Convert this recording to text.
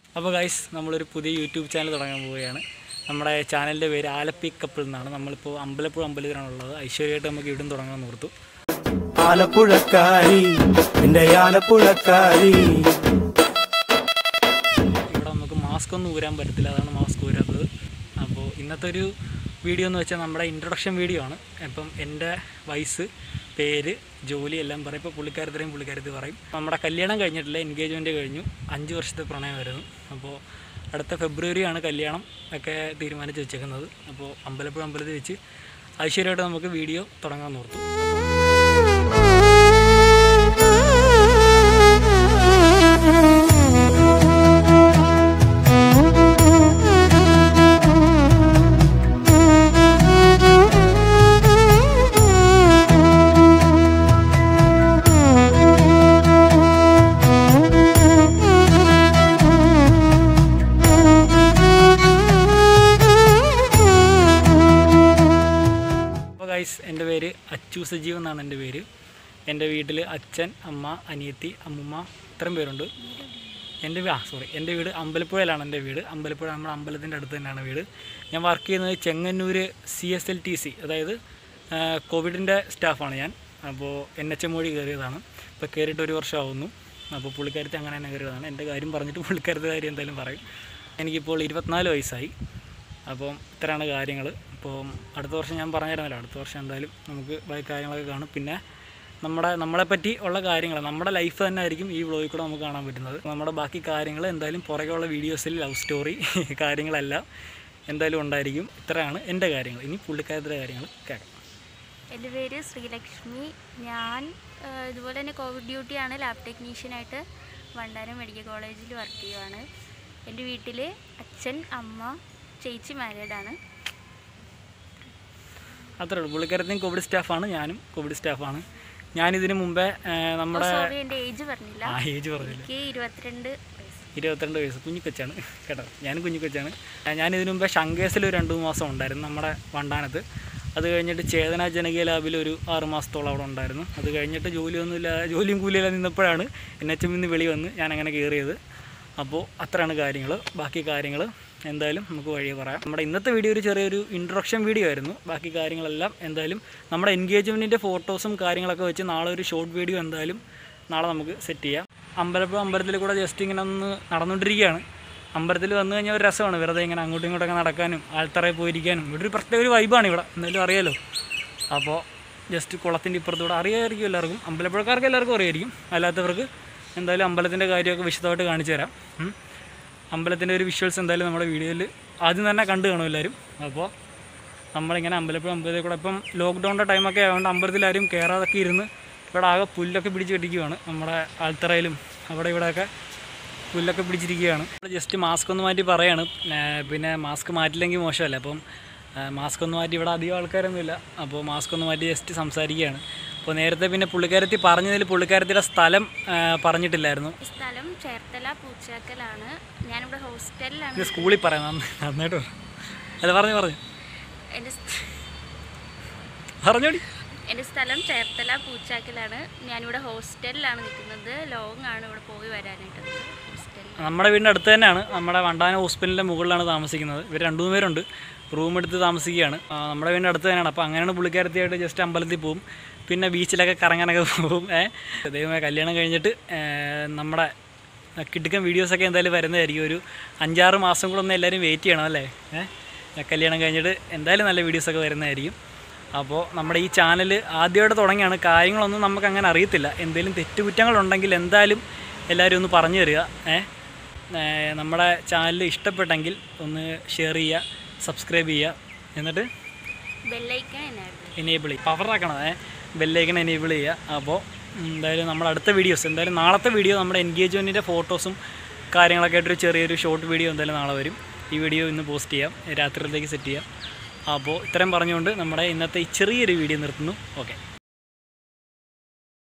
അപ്പോൾ ഗൈസ് നമ്മളൊരു പുതിയ യൂട്യൂബ് ചാനൽ തുടങ്ങാൻ പോവുകയാണ് നമ്മുടെ ചാനലിൻ്റെ പേര് ആലപ്പി കപ്പിൾ എന്നാണ് നമ്മളിപ്പോൾ അമ്പലപ്പുഴ അമ്പലത്തിലാണുള്ളത് ഐശ്വര്യമായിട്ട് നമുക്ക് ഇവിടും തുടങ്ങാൻ ഓർത്തു ആലപ്പുഴക്കാരി എന്റെ ആലപ്പുഴക്കാരി ഇവിടെ നമുക്ക് മാസ്ക് ഒന്നും ഊരാൻ പറ്റത്തില്ല അതാണ് മാസ്ക് ഊരാത്തത് അപ്പോൾ ഇന്നത്തെ ഒരു വീഡിയോ എന്ന് വെച്ചാൽ നമ്മുടെ ഇൻട്രൊഡക്ഷൻ വീഡിയോ ആണ് അപ്പം എൻ്റെ വയസ്സ് പേര് ജോലി എല്ലാം പറയും ഇപ്പോൾ പുള്ളിക്കാരത്തിനെയും പുള്ളിക്കാരത്തി പറയും നമ്മുടെ കല്യാണം കഴിഞ്ഞിട്ടില്ല എൻഗേജ്മെൻറ്റ് കഴിഞ്ഞു അഞ്ച് വർഷത്തെ പ്രണയമായിരുന്നു അപ്പോൾ അടുത്ത ഫെബ്രുവരിയാണ് കല്യാണം ഒക്കെ തീരുമാനിച്ച് വെച്ചേക്കുന്നത് അപ്പോൾ അമ്പലപ്പുഴ അമ്പലത്തിൽ വെച്ച് ഐശ്വര്യമായിട്ട് നമുക്ക് വീഡിയോ തുടങ്ങാൻ ഓർത്തു അപ്പോൾ ഗൈസ് എൻ്റെ പേര് അച്ചു സജീവ് എന്നാണ് എൻ്റെ പേര് എൻ്റെ വീട്ടിൽ അച്ഛൻ അമ്മ അനിയത്തി അമ്മുമ്മ ഇത്രയും പേരുണ്ട് എൻ്റെ വീ- ആ സോറി എൻ്റെ വീട് അമ്പലപ്പുഴയിലാണ് എൻ്റെ വീട് അമ്പലപ്പുഴ നമ്മുടെ അമ്പലത്തിൻ്റെ അടുത്ത് തന്നെയാണ് വീട് ഞാൻ വർക്ക് ചെയ്യുന്നത് Chengannur C S L T C അതായത് ആ, കോവിഡിൻ്റെ സ്റ്റാഫാണ് ഞാൻ അപ്പോൾ എൻ എച്ച് എം വഴി കയറിയതാണ് ഇപ്പോൾ കയറിയിട്ട് ഒരു വർഷം ആവുന്നു അപ്പോൾ പുള്ളിക്കാരത്തി അങ്ങനെ തന്നെ കയറിയതാണ് എൻ്റെ കാര്യം പറഞ്ഞിട്ട് പുള്ളിക്കാരത്തെ കാര്യം എന്തായാലും പറയും എനിക്കിപ്പോൾ ഇരുപത്തിനാല് വയസ്സായി അപ്പം ഇത്രയാണ് കാര്യങ്ങൾ അപ്പോൾ അടുത്ത വർഷം ഞാൻ പറഞ്ഞിരുന്നല്ലോ അടുത്ത വർഷം എന്തായാലും നമുക്ക് ബാക്കി കാര്യങ്ങളൊക്കെ കാണും പിന്നെ നമ്മുടെ നമ്മളെപ്പറ്റി ഉള്ള കാര്യങ്ങൾ നമ്മുടെ ലൈഫ് തന്നെ ആയിരിക്കും ഈ വ്ളോഗിൽ കൂടെ നമുക്ക് കാണാൻ പറ്റുന്നത് നമ്മുടെ ബാക്കി കാര്യങ്ങൾ എന്തായാലും പുറകെയുള്ള വീഡിയോസിൽ ലവ് സ്റ്റോറി കാര്യങ്ങളെല്ലാം എന്തായാലും ഉണ്ടായിരിക്കും ഇത്രയാണ് എൻ്റെ കാര്യങ്ങൾ ഇനി പുള്ളിക്കാരത്തിൻ്റെ കാര്യങ്ങൾ കേൾക്കാം എൻ്റെ പേര് ശ്രീലക്ഷ്മി ഞാൻ ആ, ഇതുപോലെ തന്നെ കോവിഡ് ഡ്യൂട്ടിയാണ് ലാബ് ടെക്നീഷ്യനായിട്ട് വണ്ടാനം മെഡിക്കൽ കോളേജിൽ വർക്ക് ചെയ്യുവാണ് എൻ്റെ വീട്ടിൽ അച്ഛൻ അമ്മ ചേച്ചി മാരീഡാണ് അത്രേ ഉള്ളൂ പുള്ളിക്കാരത്തിനും കോവിഡ് സ്റ്റാഫാണ് ഞാനും കോവിഡ് സ്റ്റാഫാണ് ഞാനിതിന് മുമ്പേ ആ, നമ്മുടെ സോറി എൻ്റെ ഏജ് പറഞ്ഞില്ല ആ ഏജ് പറഞ്ഞില്ല എനിക്ക് ഇരുപത്തിരണ്ട് വയസ്സ് ഇരുപത്തിരണ്ട് വയസ്സ് കുഞ്ഞിക്കൊച്ചാണ് കേട്ടോ ഞാനും കുഞ്ഞിക്കൊച്ചാണ് ഞാൻ ഇതിനു മുമ്പേ ശങ്കേസിൽ ഒരു രണ്ട് മൂന്ന് മാസം ഉണ്ടായിരുന്നു നമ്മുടെ വണ്ടാനത്ത് അത് കഴിഞ്ഞിട്ട് ചേതന ജനകീയ ലാബിൽ ഒരു ആറ് മാസത്തോളം അവിടെ ഉണ്ടായിരുന്നു അത് കഴിഞ്ഞിട്ട് ജോലിയൊന്നുമില്ല ജോലിയും കൂലിയില്ല നിന്നപ്പോഴാണ് എൻ എച്ച് എമ്മിൽ നിന്ന് വെളി വന്ന് ഞാൻ അങ്ങനെ കയറിയത് അപ്പോൾ അത്രയാണ് കാര്യങ്ങൾ ബാക്കി കാര്യങ്ങൾ എന്തായാലും നമുക്ക് വഴിയെ പറയാം നമ്മുടെ ഇന്നത്തെ വീഡിയോ ഒരു ചെറിയൊരു ഇൻട്രൊഡക്ഷൻ വീഡിയോ ആയിരുന്നു ബാക്കി കാര്യങ്ങളെല്ലാം എന്തായാലും നമ്മുടെ എൻഗേജ്മെൻറ്റിൻ്റെ ഫോട്ടോസും കാര്യങ്ങളൊക്കെ വെച്ച് നാളെ ഒരു ഷോർട്ട് വീഡിയോ എന്തായാലും നാളെ നമുക്ക് സെറ്റ് ചെയ്യാം അമ്പലപ്പുഴ അമ്പലത്തിൽ കൂടെ ജസ്റ്റ് ഇങ്ങനെ ഒന്ന് നടന്നുകൊണ്ടിരിക്കുകയാണ് അമ്പലത്തിൽ വന്നു കഴിഞ്ഞാൽ ഒരു രസമാണ് വെറുതെ ഇങ്ങനെ അങ്ങോട്ടും ഇങ്ങോട്ടൊക്കെ നടക്കാനും ആൾത്തറയിൽ പോയിരിക്കാനും ഇവിടെ ഒരു പ്രത്യേക ഒരു വൈബാണ് ഇവിടെ എന്തായാലും അറിയാലോ അപ്പോൾ ജസ്റ്റ് കുളത്തിൻ്റെ ഇപ്പുറത്തൂടെ അറിയാമായിരിക്കും എല്ലാവർക്കും അമ്പലപ്പുഴക്കാർക്ക് എല്ലാവർക്കും അറിയായിരിക്കും അല്ലാത്തവർക്ക് എന്തായാലും അമ്പലത്തിൻ്റെ കാര്യമൊക്കെ വിശദമായിട്ട് കാണിച്ചു തരാം ഉം. അമ്പലത്തിൻ്റെ ഒരു വിഷ്വൽസ് എന്തായാലും നമ്മുടെ വീഡിയോയിൽ ആദ്യം തന്നെ കണ്ടു കാണും എല്ലാവരും അപ്പോൾ നമ്മളിങ്ങനെ അമ്പലപ്പുഴ അമ്പലത്തിൽ കൂടെ ഇപ്പം ലോക്ക്ഡൗണിൻ്റെ ടൈമൊക്കെ ആയതുകൊണ്ട് അമ്പലത്തിലാരും കയറാതൊക്കെ ഇരുന്ന് ഇവിടെ ആകെ പുല്ലൊക്കെ പിടിച്ച് കെട്ടിക്കുകയാണ് നമ്മുടെ ആൽത്തറയിലും അവിടെ ഇവിടെയൊക്കെ പുല്ലൊക്കെ പിടിച്ചിരിക്കുകയാണ് ജസ്റ്റ് മാസ്ക് ഒന്ന് മാറ്റി പറയാണ് ഏർ പിന്നെ മാസ്ക് മാറ്റില്ലെങ്കിൽ മോശമല്ല അപ്പം മാസ്ക് ഒന്ന് മാറ്റി ഇവിടെ അധികം ആൾക്കാരൊന്നുമില്ല അപ്പോൾ മാസ്ക് ഒന്ന് മാറ്റി ജസ്റ്റ് സംസാരിക്കുകയാണ് അപ്പോൾ നേരത്തെ പിന്നെ പുള്ളിക്കാരത്തി പറഞ്ഞതിൽ പുള്ളിക്കാരത്തിയുടെ സ്ഥലം ഏർ പറഞ്ഞിട്ടില്ലായിരുന്നു ഈ സ്ഥലം ചേർത്തല പൂച്ചാക്കലാണ് ഞാനിവിടെ ഹോസ്റ്റലിലാണ് ഇത് സ്കൂളിൽ പറയാം നന്ന- നന്നായിട്ട് പറ. അല്ല പറഞ്ഞു പറഞ്ഞു എൻ്റെ സ്- പറഞ്ഞോടി എൻ്റെ സ്ഥലം ചേർത്തല പൂച്ചാക്കലാണ് ഞാനിവിടെ ഹോസ്റ്റലിലാണ് നിൽക്കുന്നത് ലോങ് ആണ് ഇവിടെ പോയി വരാനായിട്ട് ഹോസ്റ്റലിൽ നമ്മുടെ വീടിൻ്റെ അടുത്ത് തന്നെയാണ് നമ്മുടെ വണ്ടാന ഹോസ്പിറ്റലിൻ്റെ മുകളിലാണ് താമസിക്കുന്നത് ഇവർ രണ്ടു മൂന്ന് പേരുണ്ട് റൂം എടുത്ത് താമസിക്കുകയാണ് ആ, നമ്മുടെ വീടിൻ്റെ അടുത്ത് തന്നെയാണ് അപ്പോൾ അങ്ങനെയാണ് പുള്ളിക്കാരത്തിയായിട്ട് ജസ്റ്റ് അമ്പലത്തിൽ പോകും പിന്നെ ബീച്ചിലൊക്കെ കറങ്ങാനൊക്കെ പോകും ഏ ദൈവമേ കല്യാണം കഴിഞ്ഞിട്ട് ഏ, നമ്മുടെ കിടുക്കൻ വീഡിയോസൊക്കെ എന്തായാലും വരുന്നതായിരിക്കും ഒരു അഞ്ചാറ് മാസം കൂടെ ഒന്ന് എല്ലാവരും വെയിറ്റ് ചെയ്യണം അല്ലേ ഏ കല്യാണം കഴിഞ്ഞിട്ട് എന്തായാലും നല്ല വീഡിയോസൊക്കെ വരുന്നതായിരിക്കും അപ്പോൾ നമ്മുടെ ഈ ചാനൽ ആദ്യമായിട്ട് തുടങ്ങിയാണ് കാര്യങ്ങളൊന്നും നമുക്ക് അങ്ങനെ അറിയത്തില്ല എന്തെങ്കിലും തെറ്റുകുറ്റങ്ങളുണ്ടെങ്കിൽ എന്തായാലും എല്ലാവരും ഒന്ന് പറഞ്ഞു തരിക ഏ ഏ, നമ്മുടെ ചാനൽ ഇഷ്ടപ്പെട്ടെങ്കിൽ ഒന്ന് ഷെയർ ചെയ്യുക സബ്സ്ക്രൈബ് ചെയ്യുക എന്നിട്ട് ബെല്ലൈക്കൺ എന്നായിരുന്നു എനേബിൾ ചെയ്യും പവറാക്കണം ഏ ബെല്ലൈക്കൺ എനേബിൾ ചെയ്യുക അപ്പോൾ എന്തായാലും നമ്മുടെ അടുത്ത വീഡിയോസ് എന്തായാലും നാളത്തെ വീഡിയോ നമ്മുടെ എൻഗേജ്മെൻറ്റിൻ്റെ ഫോട്ടോസും കാര്യങ്ങളൊക്കെ ആയിട്ടൊരു ചെറിയൊരു ഷോർട്ട് വീഡിയോ എന്തായാലും നാളെ വരും ഈ വീഡിയോ ഇന്ന് പോസ്റ്റ് ചെയ്യാം രാത്രിയിലേക്ക് സെറ്റ് ചെയ്യാം അപ്പോൾ ഇത്രയും പറഞ്ഞുകൊണ്ട് നമ്മുടെ ഇന്നത്തെ ഈ ചെറിയൊരു വീഡിയോ നിർത്തുന്നു ഓക്കെ